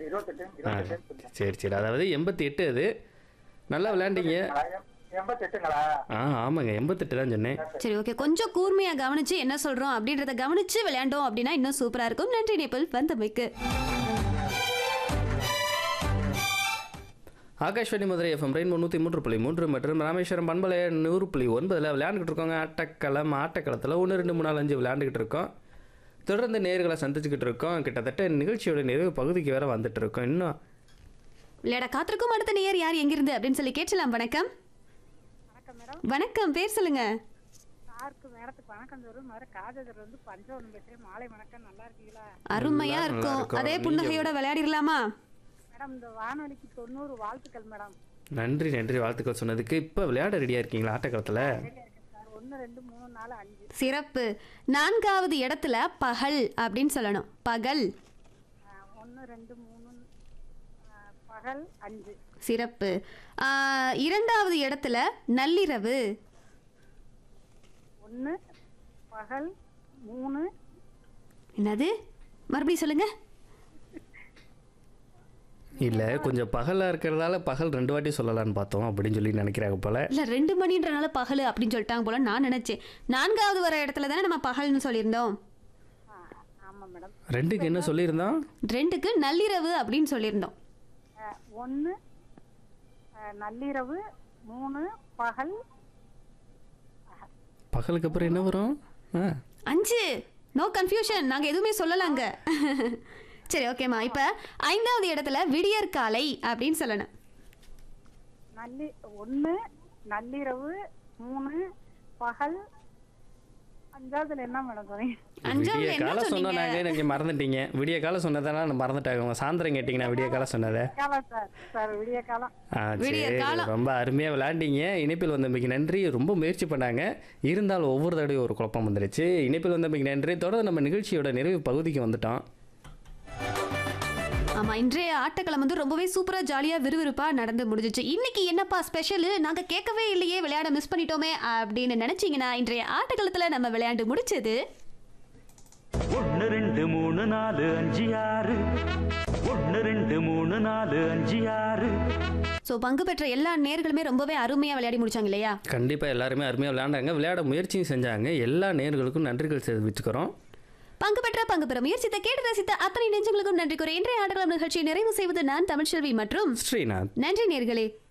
இருபத்தெட்டு ஆ இருபத்தெட்டு சொல்லுங்க. சரி சரி அதாவது எண்பத்தி எட்டு அது நல்லா விளையாண்டீங்க எம்- எண்பத்தெட்டுங்களா ஆ ஆமாங்க எண்பத்தெட்டு தான் சொன்னேன் சரி ஓகே கொஞ்சம் கூர்மையா கவனிச்சு என்ன சொல்றோம் அப்படின்றத கவனிச்சு விளையாண்டோம் அப்படின்னா இன்னும் சூப்பரா இருக்கும் நன்றி நேபிள் வந்தமைக்கு ஆகாஷ்வாணி மதுரை எஃப்எம் ரெயின்போ நூற்றி மூன்று புள்ளி மூன்று மற்றும் ராமேஸ்வரம் பண்பலை நூறு புள்ளி ஒன்பதில் விளையாண்டுக்கிட்டு இருக்கோங்க ஆட்டக்களம் ஆட்டக்களத்தில் ஒன்று ரெண்டு மூணு நாலு அஞ்சு விளையாண்டுக்கிட்டு இருக்கோம் தொடர்ந்து நேர்களை சந்திச்சுக்கிட்டு இருக்கோம் கிட்டத்தட்ட நிகழ்ச்சியோட நிறைவு பகுதிக்கு வேற வந்துட்டு இருக்கோம் இன்னும் விளையாட காத்திருக்கும் அடுத்த நேயர் யார் எங்கிருந்து அப்படின்னு சொல்லி கேட்கலாம் வணக்கம் வணக்கம் மேடம் வணக்கம் பேர் சொல்லுங்க சாருக்கு மேடத்துக்கு வணக்கம் தரும் மாதிரி காஜதர் வந்து பஞ்சவனம் பேசுறேன் மாலை வணக்கம் நல்லா இருக்கீங்களா அருமையா நல்லா இருக்கும் இருக்கும். அதே நீங்க- புன்னகையோட விளையாடிடலாமா மேடம் இந்த வானொலிக்கு தொண்ணூறு வாழ்த்துக்கள் மேடம் நன்றி நன்றி வாழ்த்துக்கள் சொன்னதுக்கு இப்போ விளையாட ரெடியாக இருக்கீங்களா ஆட்டக்களத்தில் சார் ஒன்று ரெண்டு மூணு நாலு அஞ்சு சிறப்பு நான்காவது இடத்துல பகல் அப்படின்னு சொல்லணும் பகல் ஒன்று ரெண்டு மூணு ஆ, பகல் அஞ்சு சிறப்பு ஆ, இரண்டாவது இடத்துல நள்ளிரவு ஒன்று பகல் மூணு என்னது மறுபடியும் சொல்லுங்க இல்லை கொஞ்சம் பகலாக இருக்கிறதால பகல் ரெண்டு வாட்டி சொல்லலாம்னு பார்த்தோம் அப்படின்னு சொல்லி நினைக்கிறாங்க போல இல்ல ரெண்டு மணின்றனால பகல் அப்படின்னு சொல்லிட்டாங்க போல நான் நினைச்சேன் நான்காவது வர இடத்துல தானே நம்ம பகல்னு சொல்லியிருந்தோம் ஆ ஆமாம் மேடம் ரெண்டுக்கு என்ன சொல்லியிருந்தோம் ரெண்டுக்கு நள்ளிரவு அப்படின்னு சொல்லியிருந்தோம் ஒன்று நள்ளிரவு மூணு பகல் பகலுக்கு அப்புறம் என்ன வரும் ஆ அஞ்சு நோ கன்ஃபியூஷன் நாங்க எதுவுமே சொல்லலாங்க சரி ஓகேம்மா இப்ப ஐந்தாவது இடத்துல விடியற்காலை அப்படின்னு சொல்லணும் நல்லி ஒன்று நள்ளிரவு மூணு பகல் அஞ்சாவதுல என்ன மேடம் சொன்னீங்க அஞ்சாவதுல விடிய என்ன காலம் சொன்னீங்க சொன்னாங்க நீங்கள் மறந்துட்டீங்க விடிய காலம் சொன்னதால நான் மறந்துட்டாங்க சாயந்தரம் கேட்டிங்கன்னா விடிய காலம் சொன்னதை காலம் சார் சார் விடிய காலம் ஆ விடிய சரி காலம். ரொம்ப அருமையாக விளையாண்டீங்க இணைப்பில் வந்தமைக்கு நன்றி ரொம்ப முயற்சி பண்ணாங்க இருந்தாலும் ஒவ்வொரு தடவையும் ஒரு குழப்பம் வந்துருச்சு இணைப்பில் வந்தமைக்கு நன்றி தொடர்ந்து நம்ம நிகழ்ச்சியோட நிறைவு பகுதிக்கு வந்துட்டோம் ஆமா இன்றைய ஆட்டக்களம் வந்து ரொம்பவே சூப்பரா ஜாலியா விறுவிறுப்பா நடந்து முடிஞ்சிச்சு இன்னைக்கு என்னப்பா ஸ்பெஷல் நாங்க கேட்கவே இல்லையே விளையாட மிஸ் பண்ணிட்டோமே அப்படின்னு நினைச்சீங்கன்னா இன்றைய ஆட்டக்களத்துல நம்ம விளையாண்டு முடிச்சது ஒன்று ரெண்டு மூணு நாலு அஞ்சு ஆறு ஒன்று ரெண்டு மூணு நாலு அஞ்சு ஆறு ஸோ பங்கு பெற்ற எல்லா நேர்களுமே ரொம்பவே அருமையா விளையாடி முடிச்சாங்க இல்லையா கண்டிப்பாக எல்லாருமே அருமையாக விளையாண்டாங்க விளையாட முயற்சியும் செஞ்சாங்க எல்லா நேர்களுக்கும் நன்றிகள் தெரிவிச்சுக்கிறோம் பங்கு பெற்ற பங்கு பெற முயற்சித்த கேட்டு ரசித்த அத்தனை நெஞ்சங்களுக்கும் நன்றி கூற இன்றைய ஆட்டக்களம் நிகழ்ச்சியை நிறைவு செய்வது நான் தமிழ்ச்செல்வி மற்றும் ஸ்ரீநாத் நன்றி நேர்களே